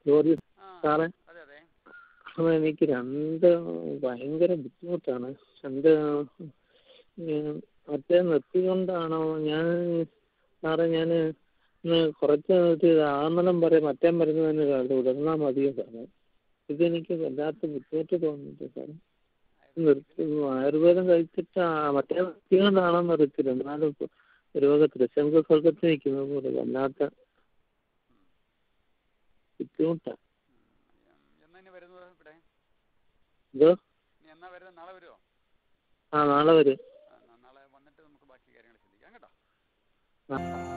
George ആ സാറേ അതെ അതെ അപ്പോൾ എനിക്ക് രണ്ട് ഭയങ്കര ബുദ്ധിമുട്ടാണ് രണ്ട് ഉം, മറ്റേ നിർത്തിക്കൊണ്ടാണോ ഞാൻ സാറേ ഞാൻ ഇന്ന് കുറച്ച് ഇത് ആമലം പറയും മറ്റേ മരുന്ന് തന്നെ തുടർന്നാൽ മതിയോ സാറേ ഇതെനിക്ക് വല്ലാത്ത ബുദ്ധിമുട്ട് തോന്നുന്നുണ്ട് സാറേ നിർത്തി ആയുർവേദം കഴിച്ചിട്ട് ആ മറ്റേ നിർത്തിക്കൊണ്ടാണോന്ന് അറിയത്തില്ല എന്നാലും ഇപ്പോൾ ഒരു വക തൃശങ്ക സ്വർഗത്തിൽ നിൽക്കുന്നത് പോലെ വല്ലാത്ത ബുദ്ധിമുട്ടാണ് എന്നാ ഇനി വരുന്നത് ഇവിടെ ഇതോ ഇനി എന്നാ വരുന്നത് നാളെ വരുമോ ആ നാളെ വരും ആ, നാളെ വന്നിട്ട് നമുക്ക് ബാക്കി കാര്യങ്ങൾ ചിന്തിക്കാം കേട്ടോ ആ